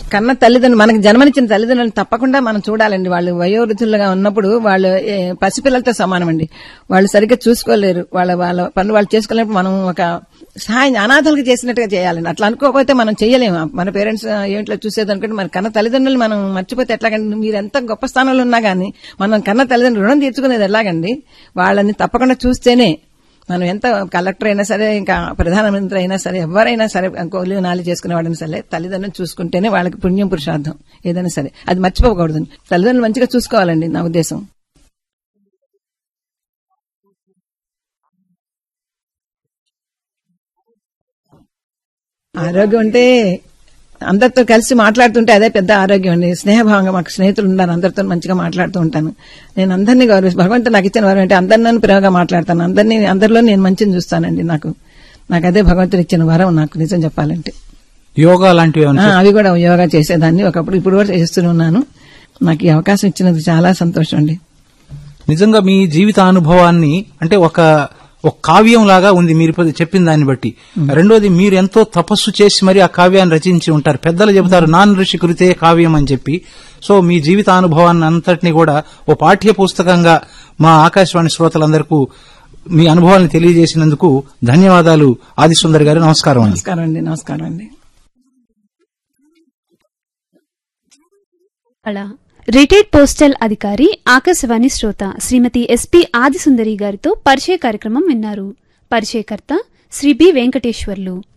కన్న తల్లిదండ్రులు మనకి జన్మనిచ్చిన తల్లిదండ్రులను తప్పకుండా మనం చూడాలండి వాళ్ళు వయోవృద్ధులుగా ఉన్నప్పుడు వాళ్ళు ఏ, పసిపిల్లలతో సమానం అండి వాళ్ళు సరిగ్గా చూసుకోలేరు వాళ్ళ వాళ్ళ పనులు వాళ్ళు చేసుకోలేనప్పుడు మనం ఒక సహాయం అనాథాలకు చేసినట్టుగా చేయాలండి అట్లా అనుకోకపోతే మనం చేయలేము మన పేరెంట్స్ ఏంట్లో చూసేది అనుకుంటే మన కన్న తల్లిదండ్రులు మనం మర్చిపోతే ఎట్లాగండి మీరు ఎంత గొప్ప స్థానంలో ఉన్నా గానీ మనం కన్న తల్లిదండ్రులు రుణం తీర్చుకునేది ఎలాగండి వాళ్ళని తప్పకుండా చూస్తేనే మనం ఎంత కలెక్టర్ అయినా సరే ఇంకా ప్రధానమంత్రి అయినా సరే ఎవరైనా సరే కోలి నాలి చేసుకునేవాడైనా సరే తల్లిదండ్రులు చూసుకుంటేనే వాళ్ళకి పుణ్యం పురుషార్థం ఏదైనా సరే అది మర్చిపోకూడదు తల్లిదండ్రులు మంచిగా చూసుకోవాలండి నా ఉద్దేశం ఆరోగ్యం అంటే అందరితో కలిసి మాట్లాడుతుంటే అదే పెద్ద ఆరోగ్యం అండి స్నేహభావంగా మాకు స్నేహితులు ఉన్నారు అందరితో మంచిగా మాట్లాడుతూ ఉంటాను నేను అందరినీ గౌరవిస్తాను భగవంతుడు నాకు ఇచ్చిన వరం అంటే అందరినీ నన్ను ప్రేమగా మాట్లాడతాను అందరినీ అందరిలో నేను మంచిని చూస్తానండి నాకు నాకు అదే భగవంతుడు ఇచ్చిన వరం నాకు నిజం చెప్పాలంటే యోగా లాంటివి ఏమైనా ఆ, అవి కూడా యోగా చేసేదాన్ని ఒకప్పుడు ఇప్పుడు కూడా చేస్తూనే ఉన్నాను నాకు ఈ అవకాశం ఇచ్చినందుకు చాలా సంతోషం అండి నిజంగా మీ జీవిత అనుభవాన్ని అంటే ఒక ఒక కావ్యం లాగా ఉంది మీరు ఇప్పుడు చెప్పిన దాన్ని బట్టి రెండోది మీరు ఎంతో తపస్సు చేసి మరి ఆ కావ్యాన్ని రచించి ఉంటారు పెద్దలు చెబుతారు నాన్ ఋషి కృతే కావ్యం అని చెప్పి సో మీ జీవిత అనుభవాన్ని అంతటిని కూడా ఓ పాఠ్య పుస్తకంగా మా ఆకాశవాణి శ్రోతలందరికీ మీ అనుభవాన్ని తెలియజేసినందుకు ధన్యవాదాలు ఆదిసుందర్ గారు నమస్కారం అండి నమస్కారం అండి నమస్కారం అండి అలా రిటైర్డ్ పోస్టల్ అధికారి ఆకాశవాణి శ్రోత శ్రీమతి ఎస్పి ఆదిసుందరి గారితో పరిచయ కార్యక్రమం విన్నారు పరిచయకర్త శ్రీ బి వెంకటేశ్వర్లు